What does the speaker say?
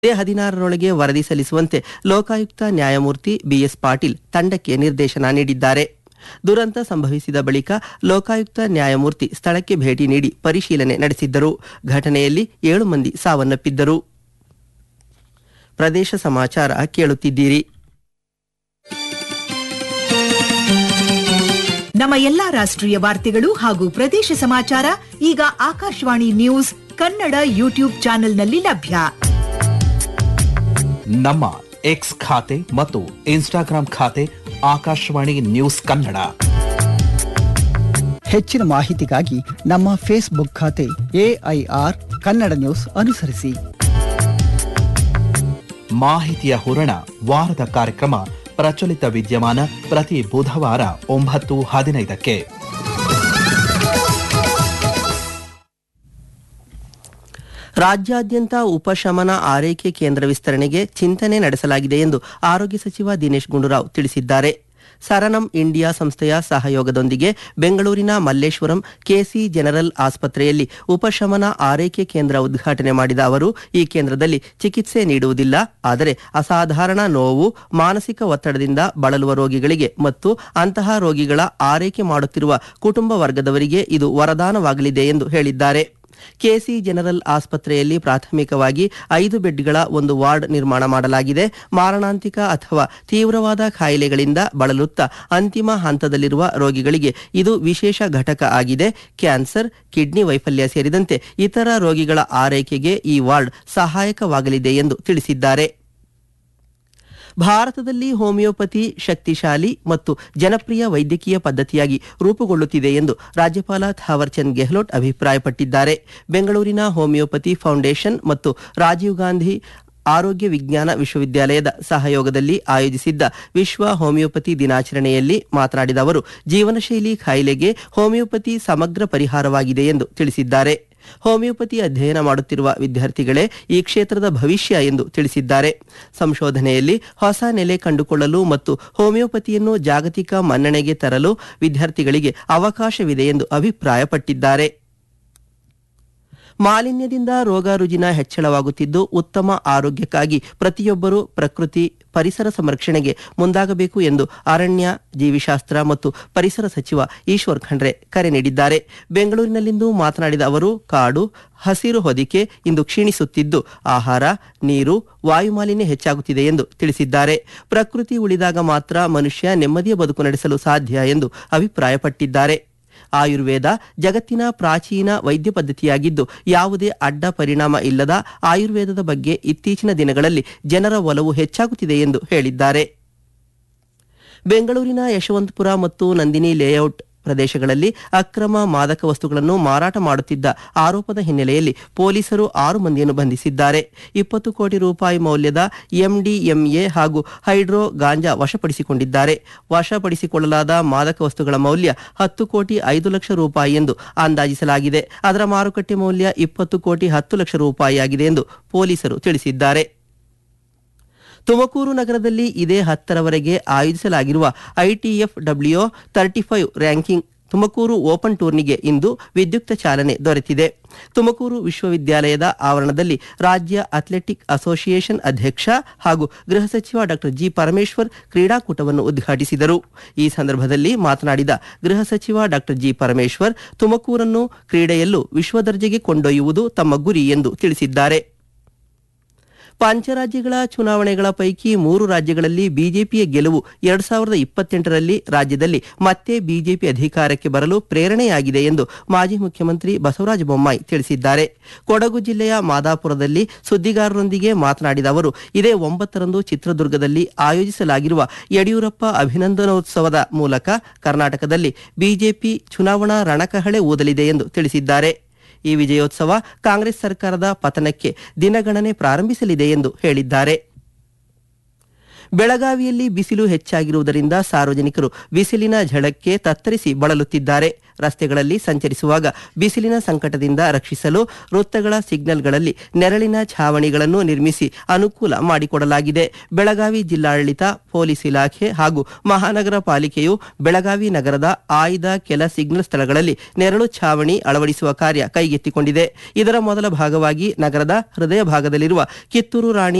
ಇದೇ ಹದಿನಾರರೊಳಗೆ ವರದಿ ಸಲ್ಲಿಸುವಂತೆ ಲೋಕಾಯುಕ್ತ ನ್ಯಾಯಮೂರ್ತಿ ಬಿಎಸ್ ಪಾಟೀಲ್ ತಂಡಕ್ಕೆ ನಿರ್ದೇಶನ ನೀಡಿದ್ದಾರೆ ದುರಂತ ಸಂಭವಿಸಿದ ಬಳಿಕ ಲೋಕಾಯುಕ್ತ ನ್ಯಾಯಮೂರ್ತಿ ಸ್ಥಳಕ್ಕೆ ಭೇಟಿ ನೀಡಿ ಪರಿಶೀಲನೆ ನಡೆಸಿದ್ದರು ಘಟನೆಯಲ್ಲಿ ಏಳು ಮಂದಿ ಸಾವನ್ನಪ್ಪಿದ್ದರು ಪ್ರದೇಶ ಸಮಾಚಾರ ಕೇಳುತ್ತಿದ್ದೀರಿ ನಮ್ಮ ಎಲ್ಲಾ ರಾಷ್ಟ್ರೀಯ ವಾರ್ತೆಗಳು ಹಾಗೂ ಪ್ರದೇಶ ಸಮಾಚಾರ ಈಗ ಆಕಾಶವಾಣಿ ನ್ಯೂಸ್ ಕನ್ನಡ ಯೂಟ್ಯೂಬ್ ಚಾನೆಲ್ನಲ್ಲಿ ಲಭ್ಯ ನಮ್ಮ ಎಕ್ಸ್ ಖಾತೆ ಮತ್ತು ಇನ್ಸ್ಟಾಗ್ರಾಂ ಖಾತೆ ಆಕಾಶವಾಣಿ ನ್ಯೂಸ್ ಕನ್ನಡ ಹೆಚ್ಚಿನ ಮಾಹಿತಿಗಾಗಿ ನಮ್ಮ ಫೇಸ್ಬುಕ್ ಖಾತೆ ಎಐಆರ್ ಕನ್ನಡ ನ್ಯೂಸ್ ಅನುಸರಿಸಿ ಮಾಹಿತಿಯ ಹೂರಣ ವಾರದ ಕಾರ್ಯಕ್ರಮ ಪ್ರಚಲಿತ ವಿದ್ಯಮಾನ ಪ್ರತಿ ಬುಧವಾರ ಒಂಬತ್ತು ಹದಿನೈದಕ್ಕೆ ರಾಜ್ಯಾದ್ಯಂತ ಉಪಶಮನ ಆರೈಕೆ ಕೇಂದ್ರ ವಿಸ್ತರಣೆಗೆ ಚಿಂತನೆ ನಡೆಸಲಾಗಿದೆ ಎಂದು ಆರೋಗ್ಯ ಸಚಿವ ದಿನೇಶ್ ಗುಂಡೂರಾವ್ ತಿಳಿಸಿದ್ದಾರೆ ಸರನಂ ಇಂಡಿಯಾ ಸಂಸ್ಥೆಯ ಸಹಯೋಗದೊಂದಿಗೆ ಬೆಂಗಳೂರಿನ ಮಲ್ಲೇಶ್ವರಂ ಕೆಸಿ ಜನರಲ್ ಆಸ್ಪತ್ರೆಯಲ್ಲಿ ಉಪಶಮನ ಆರೈಕೆ ಕೇಂದ್ರ ಉದ್ಘಾಟನೆ ಮಾಡಿದ ಅವರು ಈ ಕೇಂದ್ರದಲ್ಲಿ ಚಿಕಿತ್ಸೆ ನೀಡುವುದಿಲ್ಲ ಆದರೆ ಅಸಾಧಾರಣ ನೋವು ಮಾನಸಿಕ ಒತ್ತಡದಿಂದ ಬಳಲುವ ರೋಗಿಗಳಿಗೆ ಮತ್ತು ಅಂತಹ ರೋಗಿಗಳ ಆರೈಕೆ ಮಾಡುತ್ತಿರುವ ಕುಟುಂಬ ವರ್ಗದವರಿಗೆ ಇದು ವರದಾನವಾಗಲಿದೆ ಎಂದು ಹೇಳಿದ್ದಾರೆ ಕೆಸಿ ಜನರಲ್ ಆಸ್ಪತ್ರೆಯಲ್ಲಿ ಪ್ರಾಥಮಿಕವಾಗಿ ಐದು ಬೆಡ್ಗಳ ಒಂದು ವಾರ್ಡ್ ನಿರ್ಮಾಣ ಮಾಡಲಾಗಿದೆ ಮಾರಣಾಂತಿಕ ಅಥವಾ ತೀವ್ರವಾದ ಕಾಯಿಲೆಗಳಿಂದ ಬಳಲುತ್ತಾ ಅಂತಿಮ ಹಂತದಲ್ಲಿರುವ ರೋಗಿಗಳಿಗೆ ಇದು ವಿಶೇಷ ಘಟಕ ಆಗಿದೆ ಕ್ಯಾನ್ಸರ್ ಕಿಡ್ನಿ ವೈಫಲ್ಯ ಸೇರಿದಂತೆ ಇತರ ರೋಗಿಗಳ ಆರೈಕೆಗೆ ಈ ವಾರ್ಡ್ ಸಹಾಯಕವಾಗಲಿದೆ ಎಂದು ತಿಳಿಸಿದ್ದಾರೆ ಭಾರತದಲ್ಲಿ ಹೋಮಿಯೋಪತಿ ಶಕ್ತಿಶಾಲಿ ಮತ್ತು ಜನಪ್ರಿಯ ವೈದ್ಯಕೀಯ ಪದ್ಧತಿಯಾಗಿ ರೂಪುಗೊಳ್ಳುತ್ತಿದೆ ಎಂದು ರಾಜ್ಯಪಾಲ ಥಾವರ್ಚಂದ್ ಗೆಹ್ಲೋಟ್ ಅಭಿಪ್ರಾಯಪಟ್ಟಿದ್ದಾರೆ ಬೆಂಗಳೂರಿನ ಹೋಮಿಯೋಪತಿ ಫೌಂಡೇಶನ್ ಮತ್ತು ರಾಜೀವ್ ಗಾಂಧಿ ಆರೋಗ್ಯ ವಿಜ್ಞಾನ ವಿಶ್ವವಿದ್ಯಾಲಯದ ಸಹಯೋಗದಲ್ಲಿ ಆಯೋಜಿಸಿದ್ದ ವಿಶ್ವ ಹೋಮಿಯೋಪತಿ ದಿನಾಚರಣೆಯಲ್ಲಿ ಮಾತನಾಡಿದ ಅವರು ಜೀವನಶೈಲಿ ಕಾಯಿಲೆಗೆ ಹೋಮಿಯೋಪತಿ ಸಮಗ್ರ ಪರಿಹಾರವಾಗಿದೆ ಎಂದು ತಿಳಿಸಿದ್ದಾರೆ ಹೋಮಿಯೋಪತಿ ಅಧ್ಯಯನ ಮಾಡುತ್ತಿರುವ ವಿದ್ಯಾರ್ಥಿಗಳೇ ಈ ಕ್ಷೇತ್ರದ ಭವಿಷ್ಯ ಎಂದು ತಿಳಿಸಿದ್ದಾರೆ ಸಂಶೋಧನೆಯಲ್ಲಿ ಹೊಸ ನೆಲೆ ಕಂಡುಕೊಳ್ಳಲು ಮತ್ತು ಹೋಮಿಯೋಪತಿಯನ್ನು ಜಾಗತಿಕ ಮನ್ನಣೆಗೆ ತರಲು ವಿದ್ಯಾರ್ಥಿಗಳಿಗೆ ಅವಕಾಶವಿದೆ ಎಂದು ಅಭಿಪ್ರಾಯಪಟ್ಟಿದ್ದಾರೆ ಮಾಲಿನ್ಯದಿಂದ ರೋಗ ರುಜಿನ ಹೆಚ್ಚಳವಾಗುತ್ತಿದ್ದು ಉತ್ತಮ ಆರೋಗ್ಯಕ್ಕಾಗಿ ಪ್ರತಿಯೊಬ್ಬರೂ ಪ್ರಕೃತಿ ಪರಿಸರ ಸಂರಕ್ಷಣೆಗೆ ಮುಂದಾಗಬೇಕು ಎಂದು ಅರಣ್ಯ ಜೀವಿಶಾಸ್ತ್ರ ಮತ್ತು ಪರಿಸರ ಸಚಿವ ಈಶ್ವರ್ ಖಂಡ್ರೆ ಕರೆ ನೀಡಿದ್ದಾರೆ ಬೆಂಗಳೂರಿನಲ್ಲಿಂದು ಮಾತನಾಡಿದ ಅವರು ಕಾಡು ಹಸಿರು ಹೊದಿಕೆ ಇಂದು ಕ್ಷೀಣಿಸುತ್ತಿದ್ದು ಆಹಾರ ನೀರು ವಾಯುಮಾಲಿನ್ಯ ಹೆಚ್ಚಾಗುತ್ತಿದೆ ಎಂದು ತಿಳಿಸಿದ್ದಾರೆ ಪ್ರಕೃತಿ ಉಳಿದಾಗ ಮಾತ್ರ ಮನುಷ್ಯ ನೆಮ್ಮದಿಯ ಬದುಕು ನಡೆಸಲು ಸಾಧ್ಯ ಎಂದು ಅಭಿಪ್ರಾಯಪಟ್ಟಿದ್ದಾರೆ ಆಯುರ್ವೇದ ಜಗತ್ತಿನ ಪ್ರಾಚೀನ ವೈದ್ಯ ಪದ್ಧತಿಯಾಗಿದ್ದು ಯಾವುದೇ ಅಡ್ಡ ಪರಿಣಾಮ ಇಲ್ಲದ ಆಯುರ್ವೇದದ ಬಗ್ಗೆ ಇತ್ತೀಚಿನ ದಿನಗಳಲ್ಲಿ ಜನರ ಒಲವು ಹೆಚ್ಚಾಗುತ್ತಿದೆ ಎಂದು ಹೇಳಿದ್ದಾರೆ ಬೆಂಗಳೂರಿನ ಯಶವಂತಪುರ ಮತ್ತು ನಂದಿನಿ ಲೇಔಟ್ ಪ್ರದೇಶಗಳಲ್ಲಿ ಅಕ್ರಮ ಮಾದಕ ವಸ್ತುಗಳನ್ನು ಮಾರಾಟ ಮಾಡುತ್ತಿದ್ದ ಆರೋಪದ ಹಿನ್ನೆಲೆಯಲ್ಲಿ ಪೊಲೀಸರು ಆರು ಮಂದಿಯನ್ನು ಬಂಧಿಸಿದ್ದಾರೆ ಇಪ್ಪತ್ತು ಕೋಟಿ ರೂಪಾಯಿ ಮೌಲ್ಯದ ಎಂಡಿಎಂಎ ಹಾಗೂ ಹೈಡ್ರೋ ಗಾಂಜಾ ವಶಪಡಿಸಿಕೊಂಡಿದ್ದಾರೆ ವಶಪಡಿಸಿಕೊಳ್ಳಲಾದ ಮಾದಕ ವಸ್ತುಗಳ ಮೌಲ್ಯ ಹತ್ತು ಕೋಟಿ ಐದು ಲಕ್ಷ ರೂಪಾಯಿ ಎಂದು ಅಂದಾಜಿಸಲಾಗಿದೆ ಅದರ ಮಾರುಕಟ್ಟೆ ಮೌಲ್ಯ ಇಪ್ಪತ್ತು ಕೋಟಿ ಹತ್ತು ಲಕ್ಷ ರೂಪಾಯಿಯಾಗಿದೆ ಎಂದು ಪೊಲೀಸರು ತಿಳಿಸಿದ್ದಾರೆ ತುಮಕೂರು ನಗರದಲ್ಲಿ ಇದೇ ಹತ್ತರವರೆಗೆ ಆಯೋಜಿಸಲಾಗಿರುವ ITF W thirty five ranking Tumakuru open ಟೂರ್ನಿಗೆ ಇಂದು ವಿದ್ಯುಕ್ತ ಚಾಲನೆ ದೊರೆತಿದೆ ತುಮಕೂರು ವಿಶ್ವವಿದ್ಯಾಲಯದ ಆವರಣದಲ್ಲಿ ರಾಜ್ಯ ಅಥ್ಲೆಟಿಕ್ ಅಸೋಸಿಯೇಷನ್ ಅಧ್ಯಕ್ಷ ಹಾಗೂ ಗೃಹ ಸಚಿವ ಡಾಕ್ಟರ್ ಜಿ ಪರಮೇಶ್ವರ್ ಕ್ರೀಡಾಕೂಟವನ್ನು ಉದ್ಘಾಟಿಸಿದರು ಈ ಸಂದರ್ಭದಲ್ಲಿ ಮಾತನಾಡಿದ ಗೃಹ ಸಚಿವ ಡಾಕ್ಟರ್ ಜಿ ಪರಮೇಶ್ವರ್ ತುಮಕೂರನ್ನು ಕ್ರೀಡೆಯಲ್ಲೂ ವಿಶ್ವದರ್ಜೆಗೆ ಕೊಂಡೊಯ್ಯುವುದು ತಮ್ಮ ಗುರಿ ಎಂದು ತಿಳಿಸಿದ್ದಾರೆ ಪಂಚರಾಜ್ಯಗಳ ಚುನಾವಣೆಗಳ ಪೈಕಿ ಮೂರು ರಾಜ್ಯಗಳಲ್ಲಿ ಬಿಜೆಪಿಯ ಗೆಲುವು ಎರಡ್ ಸಾವಿರದ ಇಪ್ಪತ್ತೆಂಟರಲ್ಲಿ ರಾಜ್ಯದಲ್ಲಿ ಮತ್ತೆ ಬಿಜೆಪಿ ಅಧಿಕಾರಕ್ಕೆ ಬರಲು ಪ್ರೇರಣೆಯಾಗಿದೆ ಎಂದು ಮಾಜಿ ಮುಖ್ಯಮಂತ್ರಿ ಬಸವರಾಜ ಬೊಮ್ಮಾಯಿ ತಿಳಿಸಿದ್ದಾರೆ ಕೊಡಗು ಜಿಲ್ಲೆಯ ಮಾದಾಪುರದಲ್ಲಿ ಸುದ್ದಿಗಾರರೊಂದಿಗೆ ಮಾತನಾಡಿದ ಅವರು ಇದೇ ಒಂಬತ್ತರಂದು ಚಿತ್ರದುರ್ಗದಲ್ಲಿ ಆಯೋಜಿಸಲಾಗಿರುವ ಯಡಿಯೂರಪ್ಪ ಅಭಿನಂದನೋತ್ಸವದ ಮೂಲಕ ಕರ್ನಾಟಕದಲ್ಲಿ ಬಿಜೆಪಿ ಚುನಾವಣಾ ರಣಕಹಳೆ ಊದಲಿದೆ ಎಂದು ತಿಳಿಸಿದ್ದಾರೆ ಈ ವಿಜಯೋತ್ಸವ ಕಾಂಗ್ರೆಸ್ ಸರ್ಕಾರದ ಪತನಕ್ಕೆ ದಿನಗಣನೆ ಪ್ರಾರಂಭಿಸಲಿದೆ ಎಂದು ಹೇಳಿದ್ದಾರೆ ಬೆಳಗಾವಿಯಲ್ಲಿ ಬಿಸಿಲು ಹೆಚ್ಚಾಗಿರುವುದರಿಂದ ಸಾರ್ವಜನಿಕರು ಬಿಸಿಲಿನ ಝಳಕ್ಕೆ ತತ್ತರಿಸಿ ಬಳಲುತ್ತಿದ್ದಾರೆ ರಸ್ತೆಗಳಲ್ಲಿ ಸಂಚರಿಸುವಾಗ ಬಿಸಿಲಿನ ಸಂಕಟದಿಂದ ರಕ್ಷಿಸಲು ವೃತ್ತಗಳ ಸಿಗ್ನಲ್ಗಳಲ್ಲಿ ನೆರಳಿನ ಛಾವಣಿಗಳನ್ನು ನಿರ್ಮಿಸಿ ಅನುಕೂಲ ಮಾಡಿಕೊಡಲಾಗಿದೆ ಬೆಳಗಾವಿ ಜಿಲ್ಲಾಡಳಿತ ಪೊಲೀಸ್ ಇಲಾಖೆ ಹಾಗೂ ಮಹಾನಗರ ಪಾಲಿಕೆಯು ಬೆಳಗಾವಿ ನಗರದ ಆಯ್ದ ಕೆಲ ಸಿಗ್ನಲ್ ಸ್ಥಳಗಳಲ್ಲಿ ನೆರಳು ಛಾವಣಿ ಅಳವಡಿಸುವ ಕಾರ್ಯ ಕೈಗೆತ್ತಿಕೊಂಡಿದೆ ಇದರ ಮೊದಲ ಭಾಗವಾಗಿ ನಗರದ ಹೃದಯ ಭಾಗದಲ್ಲಿರುವ ಕಿತ್ತೂರು ರಾಣಿ